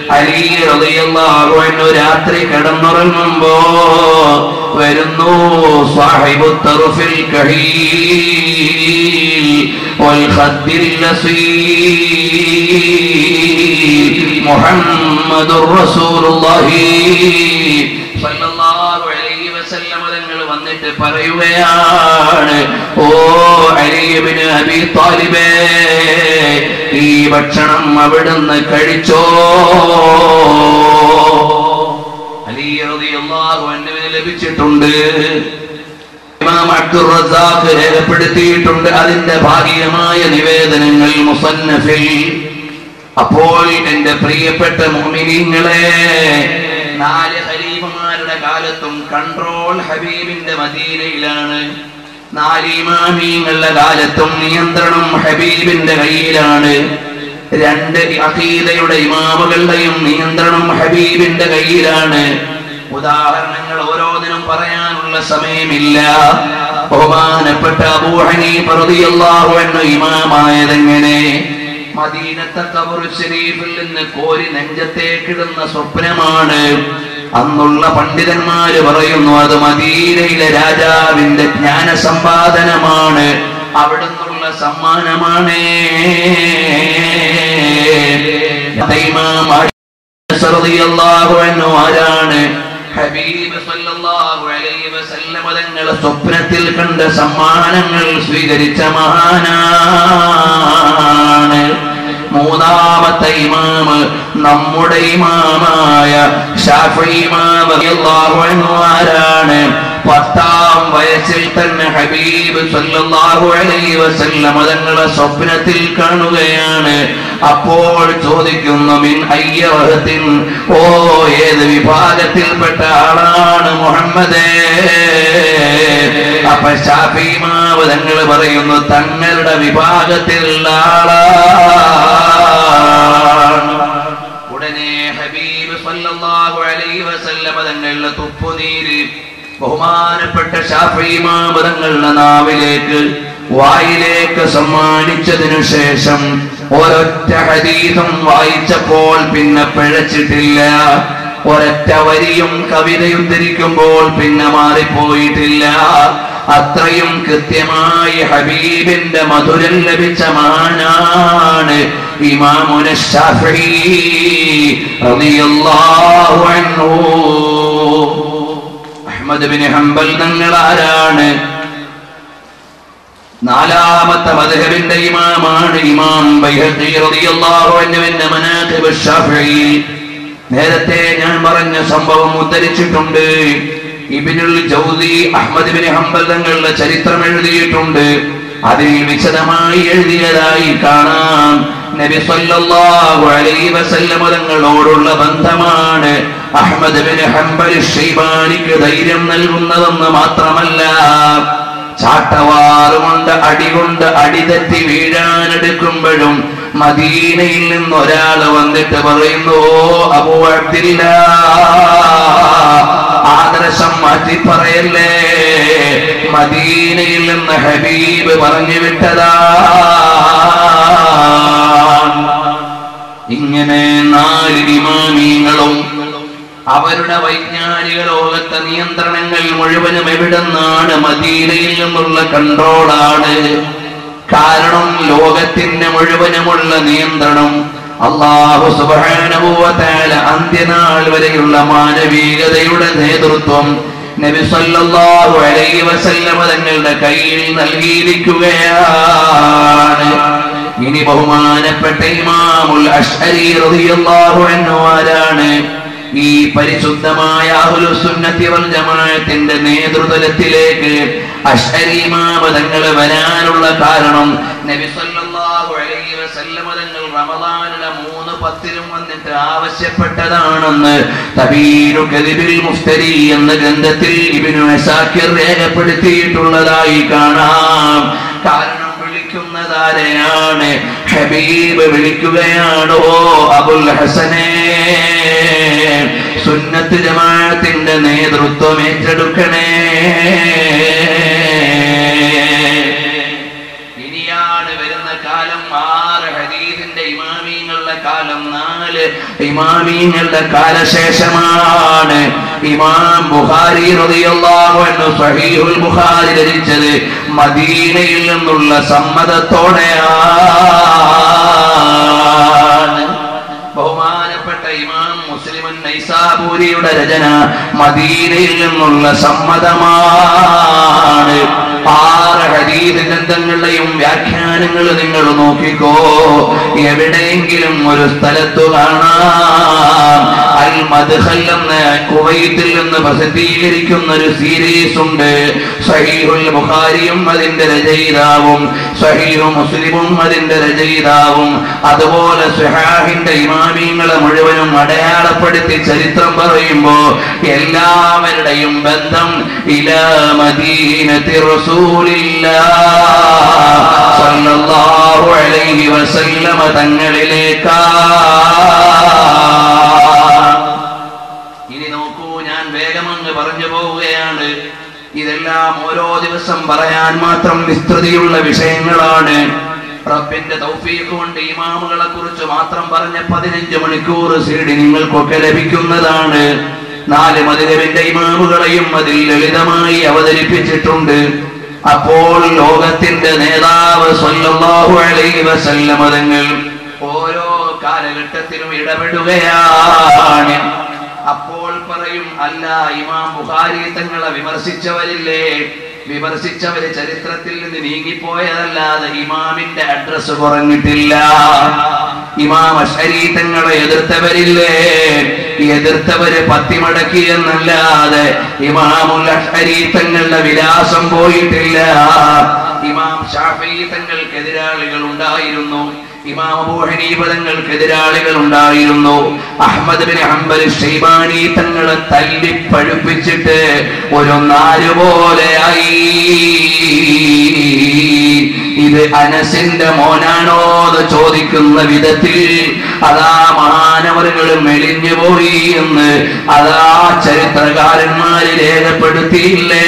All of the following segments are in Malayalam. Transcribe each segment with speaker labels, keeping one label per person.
Speaker 1: അലി റളിയല്ലാഹു അൻഹു രാത്രി കിടന്നുറങ്ങുമ്പോ വരുന്നു സാഹിബു തറുഫിൽ കഹീൽ والخد الأصيل محمد رسول الله صلى الله عليه وسلم തങ്ങൾ വന്നിട്ട് പറയുകയാണ് ഓ അലിയബിന് അബി താലിബേ ഈ ഭക്ഷണം അവിടുന്ന് കഴിച്ചോ അലി റളിയല്ലാഹു അൻഹുവിന് ലഭിച്ചിട്ടുണ്ട് ഇമാം അബ്ദുർ റസാഖ് രേഖപ്പെടുത്തിയിട്ടുണ്ട് അതിന്റെ ഭാഗികമായ നിവേദനങ്ങൾ മുസന്നഫിൽ അപ്പോൾ എന്റെ പ്രിയപ്പെട്ട മുഅ്മിനീങ്ങളെ നാല് ഖലീഫമാരുടെ കാലത്തും കൺട്രോൾ ഹബീബിന്റെ മദീനയിലാണ് നാല് ഇമാമീങ്ങളുടെ കാലത്തും നിയന്ത്രണം ഹബീബിന്റെ കയ്യിലാണ് രണ്ട് അഖീദയുടെ ഇമാമുകളുടെയും നിയന്ത്രണം ഹബീബിന്റെ കയ്യിലാണ് ഉദാഹരണങ്ങൾ ഓരോന്നിനും പറയാനുള്ള സമയമില്ല ബഹുമാനപ്പെട്ട അബൂ ഹനീഫ റളിയല്ലാഹു അൻഹു ഇമാമായതെങ്ങനെ മദീനത്തെ കബർ ശരീഫിൽ നിന്ന് കോരി നെഞ്ചത്തേക്കിടുന്ന സ്വപ്നമാണ് അന്നുള്ള പണ്ഡിതന്മാര് പറയുന്നു അത് മദീനയിലെ രാജാവിന്റെ ജ്ഞാന സമ്പാദനമാണ് അവിടുന്നുള്ള സമ്മാനമാണ് ഇമാം റളിയല്ലാഹു അൻഹു ആരാണ് ഹബീബ് സല്ലല്ലാഹു അലൈഹി വസല്ലം തങ്ങളെ സ്വപ്നത്തിൽ കണ്ട സമ്മാനങ്ങൾ സ്വീകരിച്ച മഹാനാണ് മൂന്നാമത്തെ ഇമാമ് നമ്മുടെ ഇമാമായ ഷാഫി ഇമാം റളിയല്ലാഹു അൻഹു ആരാണ് പത്താം വയസ്സിൽ തന്നെ ഹബീബ് സല്ലല്ലാഹു അലൈഹി വസല്ലം തങ്ങളെ സ്വപ്നത്തിൽ കാണുകയാണ് അപ്പോൾ ചോദിക്കുന്നു മിൻ അയ്യവഹത്തിൻ ഓ ഏത് വിഭാഗത്തിൽപ്പെട്ട ആളാണ് മുഹമ്മദേ അപ്പൊ ഷാഫിമാവ് തങ്ങൾ പറയുന്നു തങ്ങളുടെ വിഭാഗത്തിലുള്ള ആളാണ് ഉടനെ ഹബീബ് സല്ലല്ലാഹു അലൈഹി വസല്ലമ തങ്ങളുടെ തുപ്പുനീര് ബഹുമാനപ്പെട്ട ഷാഫിമാവ് തങ്ങളുടെ നാവിലേക്ക് വായിലേക്ക് സമ്മാനിച്ചതിനു ശേഷം ഒരൊറ്റ ഹദീസും വായിച്ചപ്പോൾ പിന്നെ പിഴച്ചിട്ടില്ല ഒരൊറ്റ വരിയും കവിതയും ധരിക്കുമ്പോൾ പിന്നെ മാറിപ്പോയിട്ടില്ല അത്രയും കൃത്യമായി ഹബീബിന്റെ മധുരം ലഭിച്ച മാനാണ് ഇമാമുന ഷാഫി റളിയല്ലാഹു അൻഹു അഹ്മദ് ബിൻ ഹംബൽ തങ്ങൾ ആരാണ് നാലാമത്തെ മദ്ഹബിന്റെ ഇമാമാണ് ഇമാം ബൈഹഖി റളിയല്ലാഹു അൻഹുവിന്റെ മനാഖിബ് ഷാഫിഈ നേരത്തെ ഞാൻ പറഞ്ഞ സംഭവം ഉദ്ധരിച്ചിട്ടുണ്ട് Ibnul Jawzi Ahmad bin Hanbal തങ്ങളുടെ ചരിത്രം എഴുതിയിട്ടുണ്ട് അതിൽ വിശദമായി എഴുതിയതായി കാണാം നബി സല്ലല്ലാഹു അലൈഹി വസല്ലം തങ്ങളോടുള്ള ബന്ധമാണ് അഹ്മദ് ബിൻ ഹംബൽ ഷൈബാനിക്ക് ധൈര്യം നൽകുന്നതെന്ന് മാത്രമല്ല ചാട്ടവാറുകൊണ്ട് അടികൊണ്ട് അടിതെറ്റി വീഴാനെടുക്കുമ്പോഴും മദീനയിൽ നിന്ന് ഒരാൾ വന്നിട്ട് പറയുന്നു "ഓ അബൂ അബ്ദില്ല ആദർശം മാറ്റി പറയല്ലേ മദീനയിൽ നിന്ന് ഹബീബ് പറഞ്ഞു വിട്ടതാ ഇങ്ങനെ നാല് ഇമാമീങ്ങളും അവരുടെ വൈജ്ഞാനിക ലോകത്തെ നിയന്ത്രണങ്ങൾ മുഴുവനും എവിടെന്നാണ് മദീനയിൽ നിന്നുള്ള കൺട്രോളാണ് കാരണം ലോകത്തിന്റെ മുഴുവനുമുള്ള നിയന്ത്രണം അള്ളാഹു സുബാനുഭവത്താല അന്ത്യനാൾ വരെയുള്ള മാനവികതയുടെ നേതൃത്വം നബി സല്ലല്ലാഹു അലൈഹി വസല്ലമ തങ്ങളുടെ കയ്യിൽ നൽകിയിരിക്കുകയാണ് ഇനി ബഹുമാനപ്പെട്ട ഇമാമുൽ അഷ്അരി റളിയല്ലാഹു അൻഹു ആരാണ് ഈ പരിശുദ്ധമായ അഹ്ലുസുന്നത്തി വൽ ജമാഅത്തിന്റെ നേതൃത്വത്തിലേക്ക് അഷ്അരി ഇമാമ തങ്ങൾ വരാനുള്ള കാരണം നബി സല്ലല്ലാഹു അലൈഹി വസല്ലമ തങ്ങൾ റമദാനിലെ മൂന്ന് പത്തിലും വന്നിട്ട് ആവശ്യപ്പെട്ടതാണെന്ന് തബീനു കലിബിൽ മുഫ്തരി എന്ന ഗ്രന്ഥത്തിൽ ഇബ്നു അസാക്കിർ രേഖപ്പെടുത്തിയിട്ടുള്ളതായി കാണാം കാരണം വിളിക്കുന്നതാരെയാണ് ഹബീബ് വിളിക്കുകയാണോ അബുൽ ഹസനെ സുന്നത്ത് ജമാഅത്തിന്റെ നേതൃത്വം ഏറ്റെടുക്കണേ ഇനിയാണ് വരുന്ന കാലം ആറ് ഹദീസിന്റെ ഇമാമീങ്ങളുടെ കാലം നാല് ഇമാമീങ്ങളുടെ കാലശേഷമാണ് ഇമാം ബുഖാരി റളിയല്ലാഹു അൻഹു സഹീഹുൽ ബുഖാരി ധരിച്ചത് മദീനയിൽ നിന്നുള്ള സമ്മതത്തോടെയാണ് ബഹുമാനപ്പെട്ട ഇമാം മുസ്ലിമൻ നൈസാബൂരിയുടെ രചന മദീനയിൽ നിന്നുള്ള സമ്മതമാണ് ആറ് ഹദീദ് ഗ്രന്ഥങ്ങളുടെയും വ്യാഖ്യാനങ്ങൾ നിങ്ങൾ നോക്കിക്കോ എവിടെയെങ്കിലും ഒരു സ്ഥലത്തു കാണാം അൽ മദ്ഹൽ എന്ന് കുവൈത്തിൽ നിന്ന് പ്രസിദ്ധീകരിക്കുന്ന ഒരു സീരീസ് ഉണ്ട് സഹീഹുൽ ബുഖാരിയും അതിന്റെ രചയിതാവും സഹീഹു മുസ്ലിമും അതിന്റെ രചയിതാവും അതുപോലെ സുഹാഹിന്റെ ഇമാമിങ്ങളെ മുഴുവനും അടയാളപ്പെടുത്തി ചരിത്രം പറയുമ്പോ എല്ലാവരുടെയും ബന്ധം ഇലാ മദീനത്തി റസൂലില്ലാഹ് സല്ലല്ലാഹു അലൈഹി വസല്ലമ തങ്ങളിലേക്കാ ഇനി നോക്കൂ ഞാൻ വേഗമങ്ങ് പറഞ്ഞു പോവുകയാണ് ഇതെല്ലാം ഓരോ ദിവസം പറയാൻ മാത്രം വിസ്തൃതിയുള്ള വിഷയങ്ങളാണ് റബ്ബിന്റെ തൗഫീഖ് കൊണ്ട് ഇമാമുകളെ കുറിച്ച് മാത്രം പറഞ്ഞ പതിനഞ്ച് മണിക്കൂർ സീഡി നിങ്ങൾക്കൊക്കെ ലഭിക്കുന്നതാണ് നാല് മതിരവിന്റെ ഇമാമുകളെയും അതിൽ ലളിതമായി അവതരിപ്പിച്ചിട്ടുണ്ട് അപ്പോൾ ലോകത്തിന്റെ നേതാവ് സ്വല്ലല്ലാഹു അലൈഹി വസല്ലമ തങ്ങൾ ഓരോ കാലഘട്ടത്തിലും ഇടപെടുകയാണ് അപ്പോൾ പറയും അല്ല ഇമാം ബുഖാരി തങ്ങളെ വിമർശിച്ചവരില്ലേ വിമർശിച്ചവര് ചരിത്രത്തിൽ നിന്ന് നീങ്ങിപ്പോയതല്ലാതെ ഇമാമിന്റെ അഡ്രസ് കുറഞ്ഞിട്ടില്ല ഇമാം അഷരീ തങ്ങളെ എതിർത്തവരില്ലേ എതിർത്തവര് പത്തിമടക്കി എന്നല്ലാതെ ഇമാമുൽ അഷരീ തങ്ങളുടെ വിലാസം പോയിട്ടില്ല ഇമാം ഷാഫി തങ്ങൾക്ക് എതിരാളികൾ ഉണ്ടായിരുന്നു ഇമാം അബൂ ഹനീഫ തങ്ങൾക്ക് എതിരാളികൾ ഉണ്ടായിരുന്നു അഹ്മദ് ബിൻ ഹംബൽ ഷൈബാനി തങ്ങളെ തല്ലി പഴുപ്പിച്ചിട്ട് ഒരു നാല് പോലെയായി ഇത് അനസിന്റെ മോനാണോ എന്ന് ചോദിക്കുന്ന വിധത്തിൽ അതാ മഹാനവറുകൾ മെലിഞ്ഞു പോയി എന്ന് അതാ ചരിത്രകാരന്മാര് രേഖപ്പെടുത്തിയില്ലേ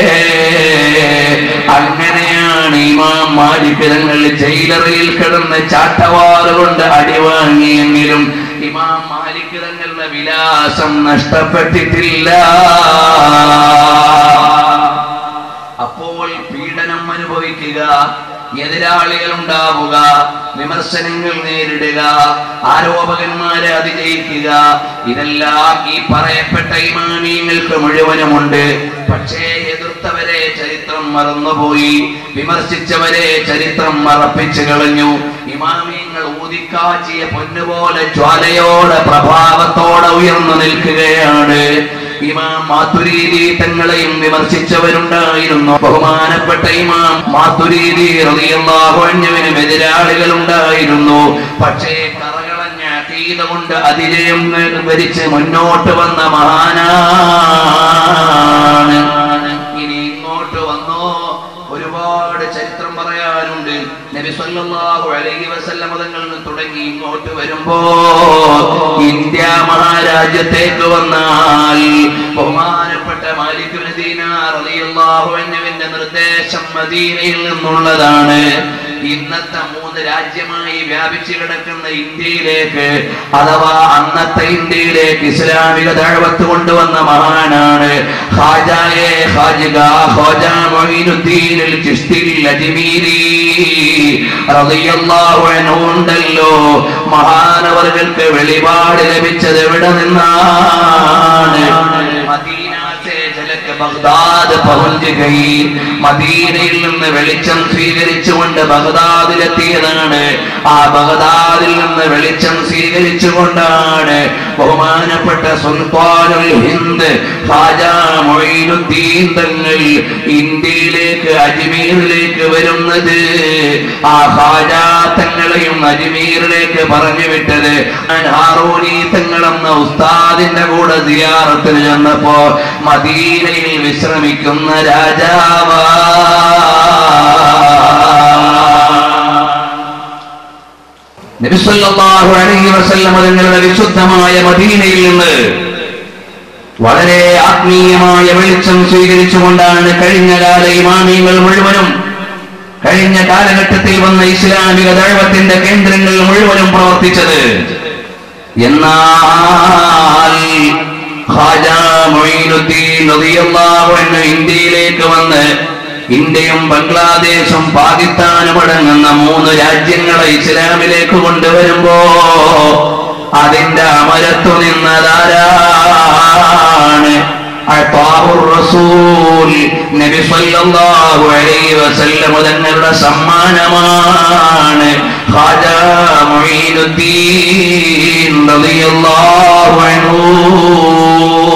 Speaker 1: അങ്ങനെയാണ് ഇമാം മാലിക് തങ്ങൾ ജയിലറിൽ കിടന്ന് ചാട്ടവാറ് കൊണ്ട് അടിവാങ്ങിയെങ്കിലും ഇമാം മാലിക് തങ്ങളുടെ വിലാസം നഷ്ടപ്പെട്ടിട്ടില്ല അപ്പോൾ പീഡനം അനുഭവിക്കുക എതിരാളികൾ ഉണ്ടാവുക വിമർശനങ്ങൾ നേരിടുക ആരോപകന്മാരെ അതിജയിക്കുക ഇതെല്ലാം ഈ പറയപ്പെട്ട ഇമാമിയങ്ങൾക്ക് മുഴുവനുമുണ്ട് പക്ഷേ എതിർത്തവരെ ചരിത്രം മറന്നുപോയി വിമർശിച്ചവരെ ചരിത്രം മറപ്പിച്ചു കളഞ്ഞു ഇമാമിയങ്ങൾ ഊതിക്കാച്ചിയ പൊന്നുപോലെ ജ്വാലയോടെ പ്രഭാവത്തോടെ ഉയർന്നു നിൽക്കുകയാണ് ഇമാം മാതുരീതി തങ്ങളെയും വിമർശിച്ചവരുണ്ടായിരുന്നു ബഹുമാനപ്പെട്ട ഇമാം മാതുരീതി റളിയല്ലാഹു അൻഹുവിനും എതിരാളികൾ ഉണ്ടായിരുന്നു പക്ഷേ കറകളഞ്ഞ അതീത കൊണ്ട് അതിജയം വരിച്ച് മുന്നോട്ട് വന്ന മഹാനാണ് ഇനി ഇങ്ങോട്ട് വന്നോ ഒരുപാട് ചരിത്രം പറയാനുണ്ട് നബി സല്ലല്ലാഹു അലൈഹി വസല്ലം തങ്ങളിൽ നിന്ന് തുടങ്ങി ഇങ്ങോട്ട് വരുമ്പോ ഇന്ത്യ മഹാരാജ്യത്തേക്ക് വന്നാൽ ബഹുമാനപ്പെട്ട മാലിക് ബിൻ ദീനാർ റളിയല്ലാഹു അൻഹുവിന്റെ നിർദ്ദേശം മദീനയിൽ നിന്നുള്ളതാണ് ഇന്നത്തെ മൂന്ന് രാജ്യമായി വ്യാപിച്ചു കിടക്കുന്ന ഇന്ത്യയിലേക്ക് അഥവാ അന്നത്തെ ഇന്ത്യയിലേക്ക് ഇസ്ലാമിക ദഴവത്ത് കൊണ്ടുവന്ന മഹാനാണ് ഖാജായെ ഖാജിക ഖാജ മൊയ്നുദ്ദീനിൽ ചിസ്തിൽ അജ്മീരി റളിയല്ലാഹു അൻഹു ഉണ്ടല്ലോ മഹാനവർകൾക്ക് വെളിപാട് ലഭിച്ചത് എവിടെ നിന്നാണ് മദീന से झलक ബഗ്ദാദ് പहुंच गई മദീനയിൽ നിന്ന് വെളിച്ചം സ്വീകരിച്ചുകൊണ്ട് ബഗ്ദാദിലെത്തിയതാണ് ആ ബഗ്ദാദിൽ നിന്ന് വെളിച്ചം സ്വീകരിച്ചുകൊണ്ടാണ് ബഹുമാനപ്പെട്ട സുൽത്താനുൽ ഹിന്ദ് ഖാജാ മൊയ്നുദ്ദീൻ തങ്ങൾ ഇന്ത്യയിലേക്ക് അജ്മീറിലേക്ക് വരുന്നത് ആ ഖാജാ തങ്ങളെയും അജ്മീറിലേക്ക് പറഞ്ഞു വിട്ടത് ഞാൻ ഹാറൂനി തങ്ങളെന്ന ഉസ്താദിന്റെ കൂടെ സിയാറത്തിന് ചെന്നപ്പോ മദീനയിൽ വിശ്രമിക്കുന്ന രാജാവാ നബിസല്ലല്ലാഹു അലൈഹി വസല്ലം തങ്ങളുടെ വിശുദ്ധമായ മദീനയിൽ നിന്ന് വളരെ ആത്മീയമായ വെളിച്ചം സ്വീകരിച്ചുകൊണ്ടാണ് കഴിഞ്ഞ കാല ഇമാമിയങ്ങൾ മുഴുവനും കഴിഞ്ഞ കാലഘട്ടത്തിൽ വന്ന ഇസ്ലാമിക ദൈവത്തിന്റെ കേന്ദ്രങ്ങൾ മുഴുവനും പ്രവർത്തിച്ചത് എന്നാൽ ഖാജ മൊയ്നുദ്ദീൻ റളിയല്ലാഹു അൻഹു ഇന്ത്യയിലേക്ക് വന്ന് ഇന്ത്യയും ബംഗ്ലാദേശും പാകിസ്ഥാനും അടങ്ങുന്ന മൂന്ന് രാജ്യങ്ങളെ ഇസ്ലാമിലേക്ക് കൊണ്ടുവരുമ്പോ അതിന്റെ അമരത്തു നിന്നതാരാണ് അത്താഹുർ റസൂൽ നബി സല്ലല്ലാഹു അലൈഹി വസല്ലം തങ്ങളുടെ സമ്മാനമാണ് ഖാജ മുഈനുദ്ദീൻ റളിയല്ലാഹു അൻഹു